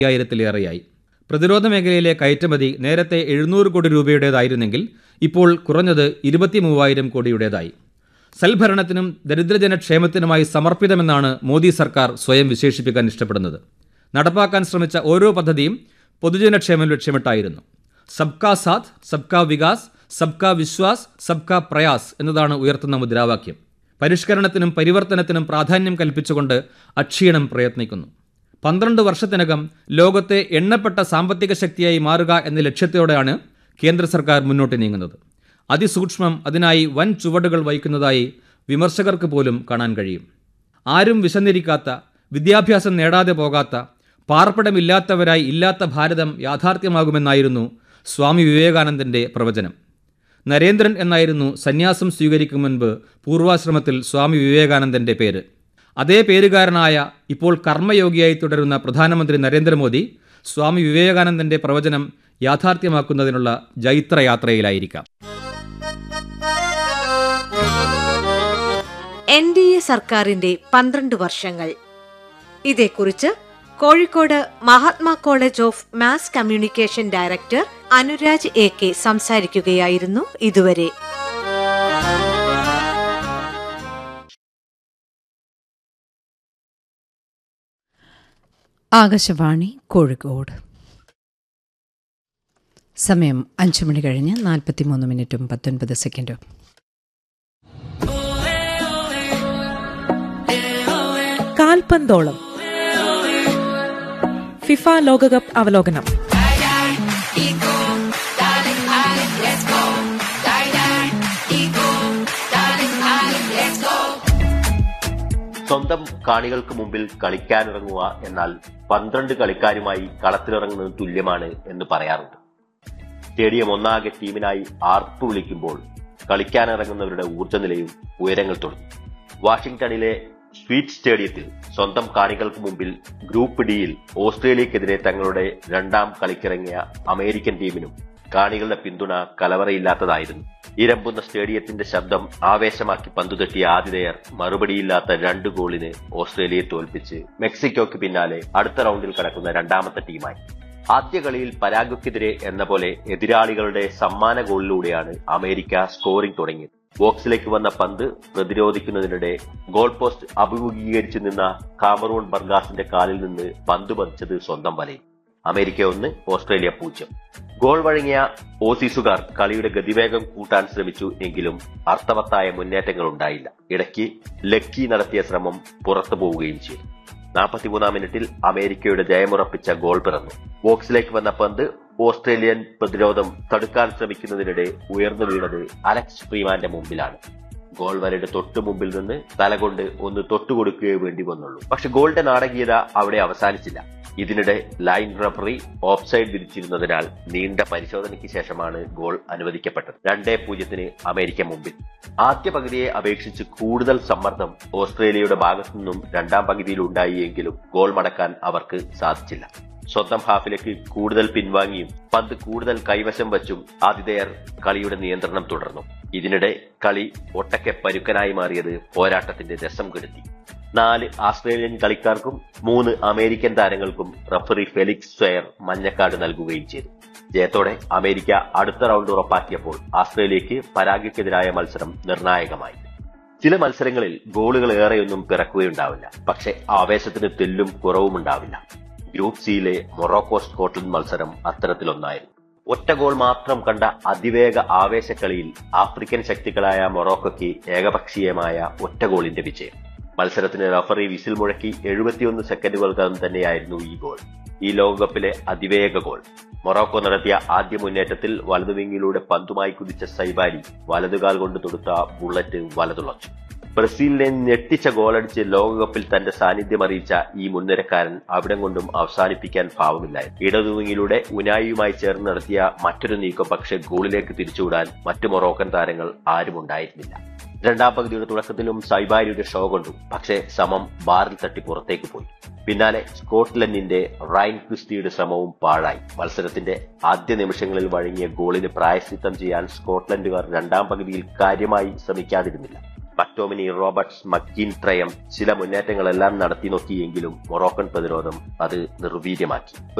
അയ്യായിരത്തിലേറെയായി പ്രതിരോധ മേഖലയിലെ കയറ്റുമതി നേരത്തെ എഴുന്നൂറ് കോടി രൂപയുടേതായിരുന്നെങ്കിൽ ഇപ്പോൾ കുറഞ്ഞത് ഇരുപത്തി മൂവായിരം കോടിയുടേതായി സൽഭരണത്തിനും ദരിദ്രജനക്ഷേമത്തിനുമായി സമർപ്പിതമെന്നാണ് മോദി സർക്കാർ സ്വയം വിശേഷിപ്പിക്കാൻ ഇഷ്ടപ്പെടുന്നത് നടപ്പാക്കാൻ ശ്രമിച്ച ഓരോ പദ്ധതിയും പൊതുജനക്ഷേമം ലക്ഷ്യമിട്ടായിരുന്നു സബ്കാ സാത്ത് സബ്കാ വികാസ് സബ്കാ വിശ്വാസ് സബ്കാ പ്രയാസ് എന്നതാണ് ഉയർത്തുന്ന മുദ്രാവാക്യം പരിഷ്കരണത്തിനും പരിവർത്തനത്തിനും പ്രാധാന്യം കൽപ്പിച്ചുകൊണ്ട് അക്ഷീണം പ്രയത്നിക്കുന്നു പന്ത്രണ്ട് വർഷത്തിനകം ലോകത്തെ എണ്ണപ്പെട്ട സാമ്പത്തിക ശക്തിയായി മാറുക എന്ന ലക്ഷ്യത്തോടെയാണ് കേന്ദ്ര സർക്കാർ മുന്നോട്ട് നീങ്ങുന്നത് അതിസൂക്ഷ്മം അതിനായി വൻ ചുവടുകൾ വഹിക്കുന്നതായി വിമർശകർക്ക് പോലും കാണാൻ കഴിയും ആരും വിശന്നിരിക്കാത്ത വിദ്യാഭ്യാസം നേടാതെ പോകാത്ത പാർപ്പിടമില്ലാത്തവരായി ഇല്ലാത്ത ഭാരതം യാഥാർത്ഥ്യമാകുമെന്നായിരുന്നു സ്വാമി വിവേകാനന്ദന്റെ പ്രവചനം നരേന്ദ്രൻ എന്നായിരുന്നു സന്യാസം സ്വീകരിക്കും മുൻപ് പൂർവാശ്രമത്തിൽ സ്വാമി വിവേകാനന്ദന്റെ പേര് അതേ പേരുകാരനായ ഇപ്പോൾ കർമ്മയോഗിയായി തുടരുന്ന പ്രധാനമന്ത്രി നരേന്ദ്രമോദി സ്വാമി വിവേകാനന്ദന്റെ പ്രവചനം യാഥാർത്ഥ്യമാക്കുന്നതിനുള്ള ജൈത്രയാത്രയിലായിരിക്കാം എൻ ഡി എ സർക്കാരിന്റെ പന്ത്രണ്ട് വർഷങ്ങൾ ഇതേക്കുറിച്ച് Kozhikode Mahatma college of mass communication director Anuraj A K സംസാരിക്കുകയായിരുന്നു ഇതുവരെ ആകാശവാണി കോഴിക്കോട് സമയം അഞ്ച് മണി കഴിഞ്ഞ് നാൽപ്പത്തിമൂന്ന് മിനിറ്റും പത്തൊൻപത് സെക്കൻഡും കാൽപന്തോളം ഫിഫ ലോകകപ്പ് അവലോകനം സ്വന്തം കാണികൾക്ക് മുമ്പിൽ കളിക്കാനിറങ്ങുക എന്നാൽ പന്ത്രണ്ട് കളിക്കാരുമായി കളത്തിലിറങ്ങുന്നത് തുല്യമാണ് എന്ന് പറയാറുണ്ട് സ്റ്റേഡിയം ഒന്നാകെ ടീമിനായി ആർപ്പു വിളിക്കുമ്പോൾ കളിക്കാനിറങ്ങുന്നവരുടെ ഊർജ്ജനിലയും ഉയരങ്ങൾ തൊടും വാഷിംഗ്ടണിലെ സ്വീറ്റ് സ്റ്റേഡിയത്തിൽ സ്വന്തം കാണികൾക്ക് മുമ്പിൽ ഗ്രൂപ്പ് ഡിയിൽ ഓസ്ട്രേലിയക്കെതിരെ തങ്ങളുടെ രണ്ടാം കളിക്കിറങ്ങിയ അമേരിക്കൻ ടീമിനും കാണികളുടെ പിന്തുണ കലവറയില്ലാത്തതായിരുന്നു ഇരമ്പുന്ന സ്റ്റേഡിയത്തിന്റെ ശബ്ദം ആവേശമാക്കി പന്തുതട്ടിയ ആതിഥേയർ മറുപടിയില്ലാത്ത രണ്ട് ഗോളിന് ഓസ്ട്രേലിയയെ തോൽപ്പിച്ച് മെക്സിക്കോയ്ക്ക് പിന്നാലെ അടുത്ത റൗണ്ടിൽ കടക്കുന്ന രണ്ടാമത്തെ ടീമായി ആദ്യ കളിയിൽ പരാഗ്വയ്ക്കെതിരെ എന്ന പോലെ എതിരാളികളുടെ സമ്മാന ഗോളിലൂടെയാണ് അമേരിക്ക സ്കോറിംഗ് തുടങ്ങിയത് ബോക്സിലേക്ക് വന്ന പന്ത് പ്രതിരോധിക്കുന്നതിനിടെ ഗോൾ പോസ്റ്റ് അഭിമുഖീകരിച്ചു നിന്ന കാമറൂൺ ബർഗാസിന്റെ കാലിൽ നിന്ന് പന്ത് പതിച്ചത് സ്വന്തം വലയിൽ അമേരിക്ക ഒന്ന് ഓസ്ട്രേലിയ പൂജ്യം ഗോൾ വഴങ്ങിയ ഓസീസുകാർ കളിയുടെ ഗതിവേഗം കൂട്ടാൻ ശ്രമിച്ചു എങ്കിലും അർത്ഥവത്തായ മുന്നേറ്റങ്ങൾ ഉണ്ടായില്ല ഇടയ്ക്ക് ലക്കി നടത്തിയ ശ്രമം പുറത്തു പോവുകയും ചെയ്തു നാൽപ്പത്തിമൂന്നാം മിനിറ്റിൽ അമേരിക്കയുടെ ജയമുറപ്പിച്ച ഗോൾ പിറന്നു ബോക്സിലേക്ക് വന്ന പന്ത് ഓസ്ട്രേലിയൻ പ്രതിരോധം തടുക്കാൻ ശ്രമിക്കുന്നതിനിടെ ഉയർന്നു വീണത് അലക്സ് ഫ്രീമാന്റെ മുമ്പിലാണ് ഗോൾ വരയുടെ തൊട്ടു മുമ്പിൽ നിന്ന് തലകൊണ്ട് ഒന്ന് തൊട്ടുകൊടുക്കുകയേ വേണ്ടി വന്നുള്ളൂ പക്ഷെ ഗോളിന്റെ നാടകീയത അവിടെ അവസാനിച്ചില്ല ഇതിനിടെ ലൈൻ റഫറി ഓഫ്സൈഡ് വിധിച്ചിരുന്നതിനാൽ നീണ്ട പരിശോധനയ്ക്ക് ശേഷമാണ് ഗോൾ അനുവദിക്കപ്പെട്ടത് രണ്ടേ പൂജ്യത്തിന് അമേരിക്ക മുമ്പിൽ ആദ്യ പകുതിയെ അപേക്ഷിച്ച് കൂടുതൽ സമ്മർദ്ദം ഓസ്ട്രേലിയയുടെ ഭാഗത്തു നിന്നും രണ്ടാം പകുതിയിൽ ഉണ്ടായി എങ്കിലും ഗോൾ മടക്കാൻ അവർക്ക് സാധിച്ചില്ല സ്വന്തം ഹാഫിലേക്ക് കൂടുതൽ പിൻവാങ്ങിയും പന്ത് കൂടുതൽ കൈവശം വച്ചും ആതിഥേയർ കളിയുടെ നിയന്ത്രണം തുടർന്നു ഇതിനിടെ കളി ഒട്ടക്കെ പരുക്കനായി മാറിയത് പോരാട്ടത്തിന്റെ രസം കെടുത്തി നാല് ആസ്ട്രേലിയൻ കളിക്കാർക്കും മൂന്ന് അമേരിക്കൻ താരങ്ങൾക്കും റഫറി ഫെലിക്സ് സ്വയർ മഞ്ഞക്കാട് നൽകുകയും ചെയ്തു ജയത്തോടെ അമേരിക്ക അടുത്ത റൗണ്ട് ഉറപ്പാക്കിയപ്പോൾ ആസ്ട്രേലിയക്ക് പരാഗ്യക്കെതിരായ മത്സരം നിർണായകമായി ചില മത്സരങ്ങളിൽ ഗോളുകൾ ഏറെയൊന്നും പിറക്കുകയുണ്ടാവില്ല പക്ഷെ ആവേശത്തിന് തെല്ലും കുറവുമുണ്ടാവില്ല ഗ്രൂപ്പ് സിയിലെ മൊറോക്കോ സ്കോട്ട്ലൻഡ് മത്സരം അത്തരത്തിലൊന്നായിരുന്നു ഒറ്റ ഗോൾ മാത്രം കണ്ട അതിവേഗ ആവേശക്കളിയിൽ ആഫ്രിക്കൻ ശക്തികളായ മൊറോക്കോയ്ക്ക് ഏകപക്ഷീയമായ ഒറ്റ ഗോളിന്റെ വിജയം മത്സരത്തിന് റഫറി വിസിൽ മുഴക്കി എഴുപത്തിയൊന്ന് സെക്കൻഡുകൾക്കകം തന്നെയായിരുന്നു ഈ ഗോൾ ഈ ലോകകപ്പിലെ അതിവേഗ ഗോൾ മൊറോക്കോ നടത്തിയ ആദ്യ മുന്നേറ്റത്തിൽ വലതുവിങ്ങിലൂടെ പന്തുമായി കുതിച്ച സൈബാരി വലതുകാൽ കൊണ്ട് തൊടുത്ത ബുള്ളറ്റ് വലതുളച്ചു ബ്രസീലിനെ ഞെട്ടിച്ച ഗോളടിച്ച് ലോകകപ്പിൽ തന്റെ സാന്നിധ്യം അറിയിച്ച ഈ മുൻനിരക്കാരൻ അവിടം കൊണ്ടും അവസാനിപ്പിക്കാൻ ഭാവമില്ലായിരുന്നു ഇടതുവിങ്ങിലൂടെ ഉനായിയുമായി ചേർന്ന് നടത്തിയ മറ്റൊരു നീക്കം പക്ഷെ ഗോളിലേക്ക് തിരിച്ചുവിടാൻ മറ്റു മൊറോക്കൻ താരങ്ങൾ ആരും ഉണ്ടായിരുന്നില്ല രണ്ടാം പകുതിയുടെ തുടക്കത്തിലും സൈബാരിയുടെ ഷോ കൊണ്ടു പക്ഷേ സമം ബാറിൽ തട്ടി പുറത്തേക്ക് പോയി പിന്നാലെ സ്കോട്ട്ലൻഡിന്റെ റൈൻ ക്രിസ്റ്റിയുടെ ശ്രമവും പാഴായി മത്സരത്തിന്റെ ആദ്യ നിമിഷങ്ങളിൽ വഴങ്ങിയ ഗോളിന് പ്രായശ്ചിത്തം ചെയ്യാൻ സ്കോട്ട്ലൻഡുകാർ രണ്ടാം പകുതിയിൽ കാര്യമായി ശ്രമിക്കാതിരുന്നില്ല മക്ടോമിനി റോബർട്ട്സ് മക്കീൻ ട്രയം ചില മുന്നേറ്റങ്ങളെല്ലാം നടത്തി നോക്കിയെങ്കിലും മൊറോക്കൻ പ്രതിരോധം അത് നിർവീര്യമാക്കി